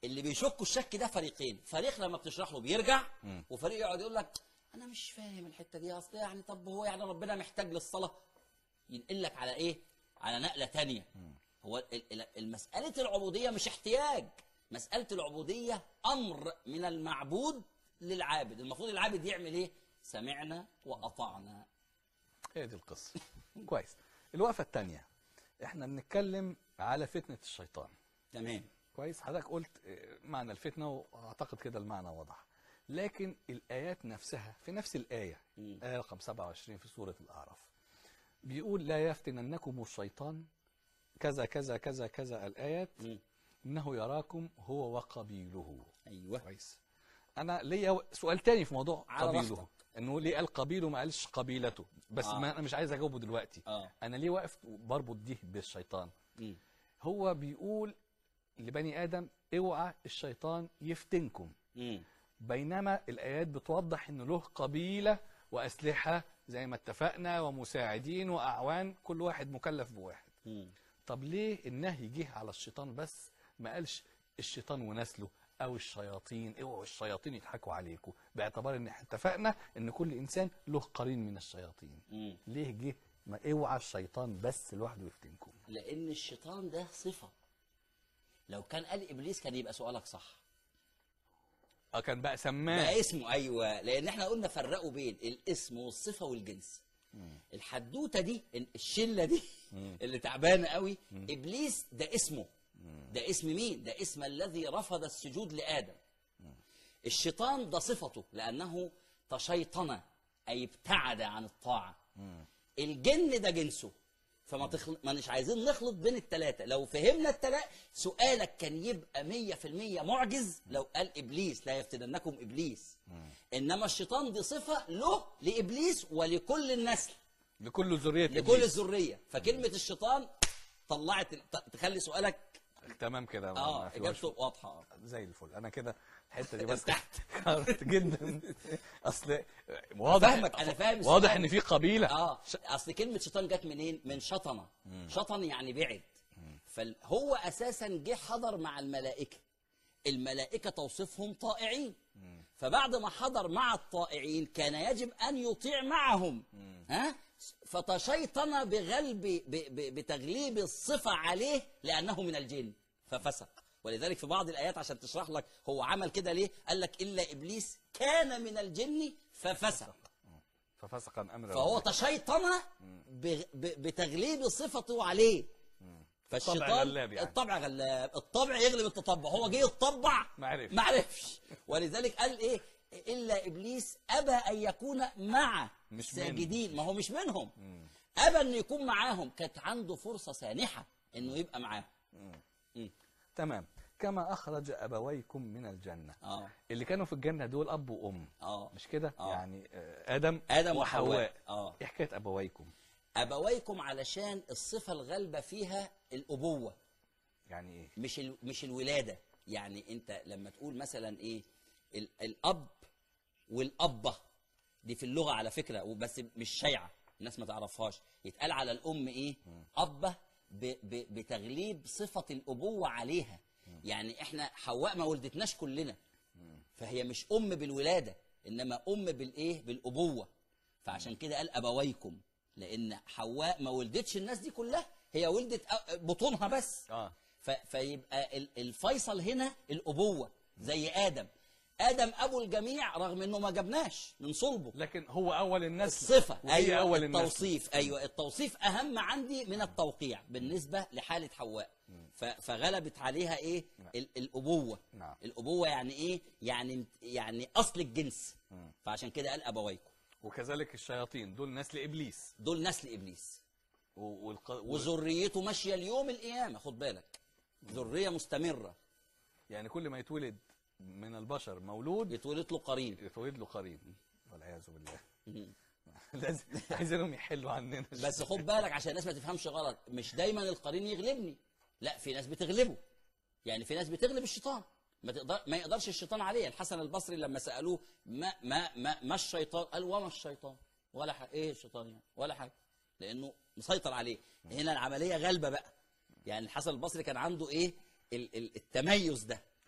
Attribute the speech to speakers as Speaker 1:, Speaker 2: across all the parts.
Speaker 1: اللي بيشكوا الشك ده فريقين فريق لما بتشرح له بيرجع وفريق يقعد يقول لك انا مش فاهم الحته دي اصل يعني طب هو يعني ربنا محتاج للصلاه ينقل لك على ايه على نقله تانية هو ال- ال- المساله العبوديه مش احتياج مساله العبوديه امر من المعبود للعابد المفروض العابد يعمل ايه سمعنا واطعنا
Speaker 2: هي دي القصه كويس الوقفه الثانيه احنا بنتكلم على فتنه الشيطان
Speaker 1: تمام
Speaker 2: كويس حضرتك قلت آه، معنى الفتنه واعتقد كده المعنى واضح لكن الايات نفسها في نفس الايه
Speaker 1: مم.
Speaker 2: ايه رقم 27 في سوره الاعراف بيقول لا يفتننكم الشيطان كذا كذا كذا كذا الايات
Speaker 1: مم.
Speaker 2: انه يراكم هو وقبيله
Speaker 1: ايوه
Speaker 2: كويس انا ليا سؤال تاني في موضوع
Speaker 1: على
Speaker 2: قبيله
Speaker 1: راحتك.
Speaker 2: انه ليه قال قبيله ما قالش قبيلته بس
Speaker 1: آه.
Speaker 2: ما انا مش عايز اجاوبه دلوقتي
Speaker 1: اه
Speaker 2: انا ليه واقف بربط دي بالشيطان
Speaker 1: مم.
Speaker 2: هو بيقول لبني ادم اوعى الشيطان يفتنكم
Speaker 1: مم.
Speaker 2: بينما الايات بتوضح انه له قبيله واسلحه زي ما اتفقنا ومساعدين واعوان كل واحد مكلف بواحد
Speaker 1: مم.
Speaker 2: طب ليه النهي جه على الشيطان بس ما قالش الشيطان ونسله او الشياطين اوعوا الشياطين يضحكوا عليكم باعتبار ان احنا اتفقنا ان كل انسان له قرين من الشياطين
Speaker 1: مم.
Speaker 2: ليه جه ما اوعى الشيطان بس لوحده يفتنكم
Speaker 1: لان الشيطان ده صفه لو كان قال ابليس كان يبقى سؤالك صح
Speaker 2: اه كان بقى سماه
Speaker 1: بقى اسمه ايوه لان احنا قلنا فرقوا بين الاسم والصفه والجنس الحدوته دي الشله دي اللي تعبانه قوي ابليس ده اسمه ده اسم مين ده اسم الذي رفض السجود لادم الشيطان ده صفته لانه تشيطن اي ابتعد عن الطاعه الجن ده جنسه فما تخل... ما مش عايزين نخلط بين الثلاثه لو فهمنا الثلاثه سؤالك كان يبقى 100% معجز لو قال ابليس لا يفتننكم ابليس انما الشيطان دي صفه له لابليس ولكل النسل
Speaker 2: لكل ذريه
Speaker 1: لكل
Speaker 2: إبليس.
Speaker 1: الذريه فكلمه الشيطان طلعت ت- تخلي سؤالك
Speaker 2: تمام كده ما-
Speaker 1: اه
Speaker 2: ما فيهاش-
Speaker 1: اجابته واضحه
Speaker 2: زي الفل انا كده الحته دي بس
Speaker 1: ارتحت.
Speaker 2: قررت جدا اصل واضح
Speaker 1: فاهمك، أنا فاهم
Speaker 2: واضح
Speaker 1: السؤال.
Speaker 2: ان في قبيله
Speaker 1: اه اصل كلمه شيطان جت منين من شطنه شطن يعني بعد فهو اساسا جه حضر مع الملائكه الملائكه توصفهم طائعين فبعد ما حضر مع الطائعين كان يجب ان يطيع معهم ها فتشيطن بغلب ب- ب- بتغليب الصفه عليه لانه من الجن ففسق ولذلك في بعض الايات عشان تشرح لك هو عمل كده ليه قال لك الا ابليس كان من الجن ففسق
Speaker 2: ففسق عن امر
Speaker 1: فهو
Speaker 2: ربه.
Speaker 1: تشيطن ب- ب- بتغليب صفته عليه فالشيطان
Speaker 2: الطبع غلاب يعني.
Speaker 1: الطبع غلاب الطبع يغلب التطبع هو جه يتطبع
Speaker 2: ما عرفش.
Speaker 1: ما عرفش ولذلك قال ايه الا ابليس ابى ان يكون مع
Speaker 2: مش
Speaker 1: الساجدين ما هو مش منهم ابى انه يكون معاهم كانت عنده فرصه سانحه انه يبقى معاهم مم.
Speaker 2: تمام كما اخرج ابويكم من الجنه
Speaker 1: اه
Speaker 2: اللي كانوا في الجنه دول اب وام
Speaker 1: اه
Speaker 2: مش كده
Speaker 1: آه.
Speaker 2: يعني آه، ادم
Speaker 1: آدم
Speaker 2: وحواء
Speaker 1: وحواء. آه.
Speaker 2: ايه حكايه ابويكم
Speaker 1: ابويكم علشان الصفه الغالبه فيها الابوه
Speaker 2: يعني ايه
Speaker 1: مش ال... مش الولاده يعني انت لما تقول مثلا ايه ال... الاب والابه دي في اللغه على فكره وبس مش شيعه الناس ما تعرفهاش يتقال على الام ايه ابه ب... ب... بتغليب صفه الابوه عليها يعني احنا حواء ما ولدتناش كلنا فهي مش ام بالولاده انما ام بالايه بالابوه فعشان كده قال ابويكم لان حواء ما ولدتش الناس دي كلها هي ولدت أ- بطونها بس
Speaker 2: اه
Speaker 1: ف... فيبقى ال- الفيصل هنا الابوه زي ادم ادم ابو الجميع رغم انه ما جبناش من صلبه
Speaker 2: لكن هو اول الناس
Speaker 1: الصفه
Speaker 2: وهي
Speaker 1: ايوه
Speaker 2: اول الناس
Speaker 1: التوصيف ايوه التوصيف اهم عندي من التوقيع بالنسبه لحاله حواء ف... فغلبت عليها ايه ال... الابوه
Speaker 2: نعم.
Speaker 1: الابوه يعني ايه يعني يعني اصل الجنس فعشان كده قال ابويكم
Speaker 2: وكذلك الشياطين دول نسل ابليس
Speaker 1: دول نسل ابليس
Speaker 2: و... والق... و...
Speaker 1: وذريته ماشيه اليوم القيامه خد بالك ذريه مستمره
Speaker 2: يعني كل ما يتولد من البشر مولود
Speaker 1: يتولد له قرين
Speaker 2: يتولد له قرين والعياذ بالله لازم عايزينهم يحلوا عننا
Speaker 1: بس خد بالك عشان الناس ما تفهمش غلط مش دايما القرين يغلبني لا في ناس بتغلبه يعني في ناس بتغلب الشيطان ما تقدر ما يقدرش الشيطان عليه الحسن البصري لما سالوه ما ما ما, ما الشيطان قال وما الشيطان ولا حاجه ايه الشيطان يعني ولا حاجه لانه مسيطر عليه هنا العمليه غالبه بقى يعني الحسن البصري كان عنده ايه ال- ال- التميز ده
Speaker 2: تمام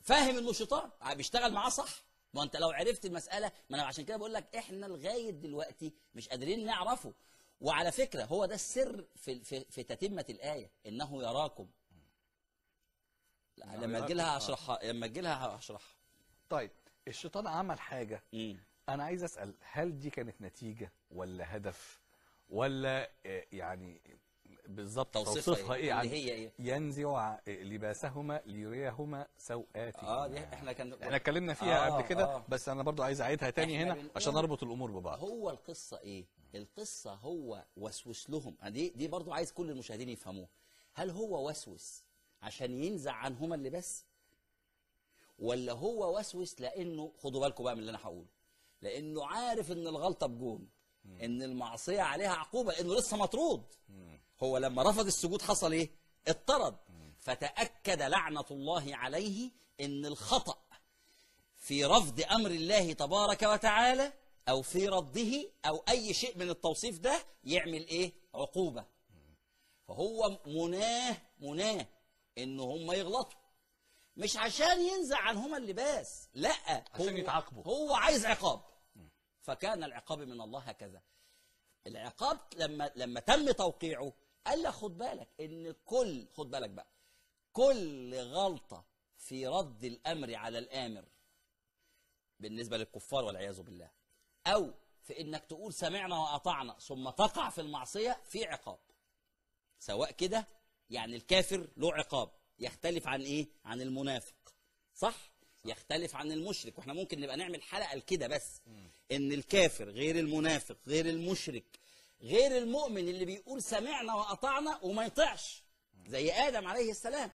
Speaker 1: فاهم انه شيطان بيشتغل معاه صح ما انت لو عرفت المساله ما انا عشان كده بقول لك احنا لغايه دلوقتي مش قادرين نعرفه وعلى فكره هو ده السر في في, في تتمه الايه انه يراكم لا
Speaker 2: نعم،
Speaker 1: لما
Speaker 2: يراكم،
Speaker 1: تجي لها
Speaker 2: آه.
Speaker 1: هشرحها لما تجي لها هشرحها
Speaker 2: طيب الشيطان عمل حاجه
Speaker 1: مم.
Speaker 2: انا عايز اسال هل دي كانت نتيجه ولا هدف ولا آه، يعني بالظبط
Speaker 1: توصيفها
Speaker 2: توصيفها
Speaker 1: إيه؟
Speaker 2: ايه يعني
Speaker 1: اللي هي إيه؟
Speaker 2: ينزع ع- لباسهما ليريهما سوآتهما
Speaker 1: اه دي احنا كان
Speaker 2: احنا اتكلمنا فيها
Speaker 1: آه،
Speaker 2: قبل كده
Speaker 1: آه.
Speaker 2: بس انا برضو عايز اعيدها تاني
Speaker 1: إحنا
Speaker 2: هنا
Speaker 1: بنقول-
Speaker 2: عشان اربط الامور ببعض
Speaker 1: هو القصة ايه القصة هو وسوس لهم دي دي برضو عايز كل المشاهدين يفهموه هل هو وسوس عشان ينزع عنهما اللباس ولا هو وسوس لانه خدوا بالكم بقى من اللي انا هقوله لانه عارف ان الغلطة بجون ان المعصية عليها عقوبة لانه لسه مطرود هو لما رفض السجود حصل ايه اطرد فتأكد لعنة الله عليه ان الخطأ في رفض امر الله تبارك وتعالى او في رده او اي شيء من التوصيف ده يعمل ايه عقوبه فهو مناه مناه ان هم يغلطوا مش عشان ينزع عنهما اللباس لا
Speaker 2: عشان
Speaker 1: هو
Speaker 2: يتعاقبوا.
Speaker 1: هو عايز عقاب فكان العقاب من الله هكذا العقاب لما لما تم توقيعه قال لك خد بالك ان كل خد بالك بقى كل غلطه في رد الامر على الامر بالنسبه للكفار والعياذ بالله او في انك تقول سمعنا واطعنا ثم تقع في المعصيه في عقاب سواء كده يعني الكافر له عقاب يختلف عن ايه عن المنافق صح يختلف عن المشرك واحنا ممكن نبقى نعمل حلقه لكده بس ان الكافر غير المنافق غير المشرك غير المؤمن اللي بيقول سمعنا واطعنا وما يطيعش زي ادم عليه السلام